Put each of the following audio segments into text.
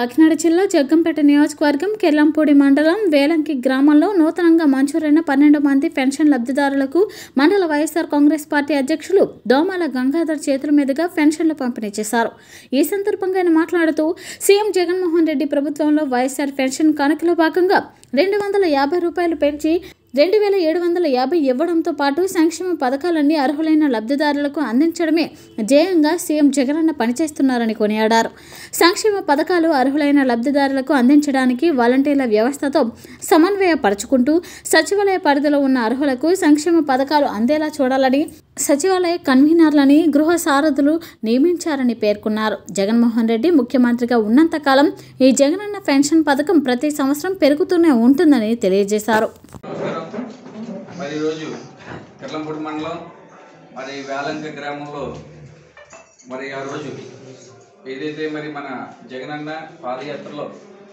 కాకినాడ జిల్లా జగ్గంపేట నియోజకవర్గం కెల్లంపూడి మండలం వేలంకి గ్రామంలో నూతనంగా మంజూరైన పన్నెండు మంది పెన్షన్ లబ్ధిదారులకు మండల వైఎస్ఆర్ కాంగ్రెస్ పార్టీ అధ్యక్షులు దోమాల గంగాధర్ చేతుల మీదుగా పెన్షన్లు పంపిణీ చేశారు ఈ సందర్భంగా ఆయన మాట్లాడుతూ సీఎం జగన్మోహన్ రెడ్డి ప్రభుత్వంలో వైఎస్ఆర్ పెన్షన్ కానుకలో భాగంగా రెండు వందల యాభై రూపాయలు పెంచి రెండు వేల ఏడు వందల యాభై ఇవ్వడంతో పాటు సంక్షేమ పథకాలన్నీ అర్హులైన లబ్ధిదారులకు అందించడమే ధ్యేయంగా సీఎం జగనన్న పనిచేస్తున్నారని కొనియాడారు సంక్షేమ పథకాలు అర్హులైన లబ్ధిదారులకు అందించడానికి వాలంటీర్ల వ్యవస్థతో సమన్వయపరచుకుంటూ సచివాలయ పరిధిలో ఉన్న అర్హులకు సంక్షేమ పథకాలు అందేలా చూడాలని సచివాలయ కన్వీనర్లని గృహ సారథులు నియమించారని పేర్కొన్నారు జగన్మోహన్ రెడ్డి ముఖ్యమంత్రిగా ఉన్నంతకాలం ఈ జగనన్న పెన్షన్ పథకం ప్రతి సంవత్సరం పెరుగుతూనే ఉంటుందని తెలియజేశారు నమస్కారం మరి ఈరోజు కిర్లంపూడి మండలం మరి వేలంక గ్రామంలో మరి ఆ రోజు ఏదైతే మరి మన జగనన్న పాదయాత్రలో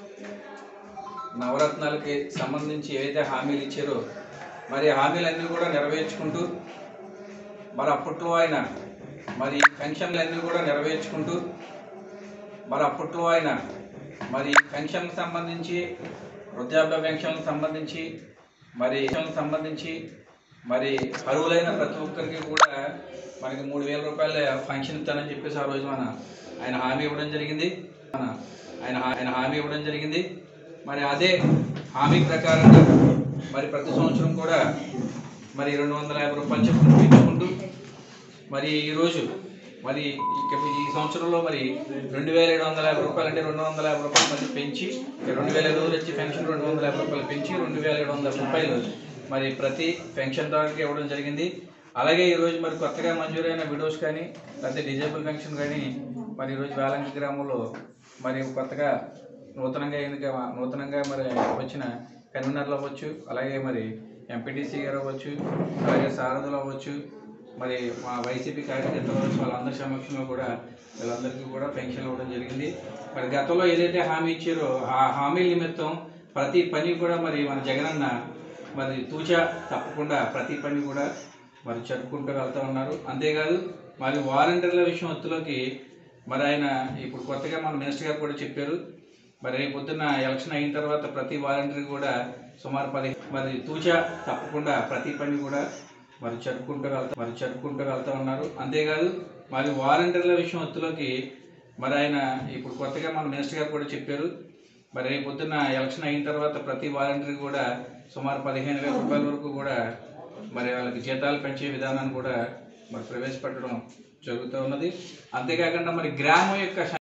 నవరత్నాలకి సంబంధించి ఏదైతే హామీలు ఇచ్చారో మరి ఆ హామీలన్నీ కూడా నెరవేర్చుకుంటూ మరి అప్పట్లో ఆయన మరి పెన్షన్లన్నీ కూడా నెరవేర్చుకుంటూ మరి అప్పట్లో ఆయన మరి పెన్షన్కి సంబంధించి వృద్ధాప్య పెన్షన్లకు సంబంధించి మరి పెన్షన్లకు సంబంధించి మరి అర్హులైన ప్రతి ఒక్కరికి కూడా మనకి మూడు వేల రూపాయల ఫంక్షన్ ఇస్తానని చెప్పేసి ఆ రోజు మన ఆయన హామీ ఇవ్వడం జరిగింది మన ఆయన ఆయన హామీ ఇవ్వడం జరిగింది మరి అదే హామీ ప్రకారంగా మరి ప్రతి సంవత్సరం కూడా మరి రెండు వందల యాభై రూపాయలు చొప్పున పెంచుకుంటూ మరి ఈరోజు మరి ఇక ఈ సంవత్సరంలో మరి రెండు వేల ఏడు వందల యాభై రూపాయలు అంటే రెండు వందల యాభై రూపాయలు మరి పెంచి రెండు వేల ఐదు వందలు వచ్చి పెన్షన్ రెండు వందల యాభై రూపాయలు పెంచి రెండు వేల ఏడు వందల రూపాయలు మరి ప్రతి పెన్షన్దారుకి ఇవ్వడం జరిగింది అలాగే ఈరోజు మరి కొత్తగా మంజూరైన విడోస్ కానీ లేకపోతే డిజేబుల్ పెన్షన్ కానీ మరి ఈరోజు వేలంకి గ్రామంలో మరి కొత్తగా నూతనంగా ఎన్నిక నూతనంగా మరి వచ్చిన కన్వీనర్లు అవ్వచ్చు అలాగే మరి ఎంపీటీసీ గారు అవ్వచ్చు అలాగే సారథులు అవ్వచ్చు మరి మా వైసీపీ కార్యకర్తలు అవ్వచ్చు వాళ్ళందరి సమక్షంలో కూడా వీళ్ళందరికీ కూడా పెన్షన్ ఇవ్వడం జరిగింది మరి గతంలో ఏదైతే హామీ ఇచ్చారో ఆ హామీ నిమిత్తం ప్రతి పని కూడా మరి మన జగనన్న మరి తూచా తప్పకుండా ప్రతి పని కూడా మరి జరుపుకుంటూ వెళ్తూ ఉన్నారు అంతేకాదు మరి వాలంటీర్ల విషయం ఒత్తులోకి మరి ఆయన ఇప్పుడు కొత్తగా మన మినిస్టర్ గారు కూడా చెప్పారు మరి రేపు పొద్దున్న ఎలక్షన్ అయిన తర్వాత ప్రతి వాలంటీర్ కూడా సుమారు పది మరి తూచా తప్పకుండా ప్రతి పని కూడా మరి జరుపుకుంటూ వెళ్తా మరి జరుపుకుంటూ వెళ్తూ ఉన్నారు అంతేకాదు మరి వాలంటీర్ల విషయం ఒత్తులోకి మరి ఆయన ఇప్పుడు కొత్తగా మన మినిస్టర్ గారు కూడా చెప్పారు మరి రేపు పొద్దున్న ఎలక్షన్ అయిన తర్వాత ప్రతి వాలంటీర్ కూడా సుమారు పదిహేను వేల రూపాయల వరకు కూడా మరి వాళ్ళకి జీతాలు పెంచే విధానాన్ని కూడా మరి ప్రవేశపెట్టడం జరుగుతూ ఉన్నది అంతేకాకుండా మరి గ్రామం యొక్క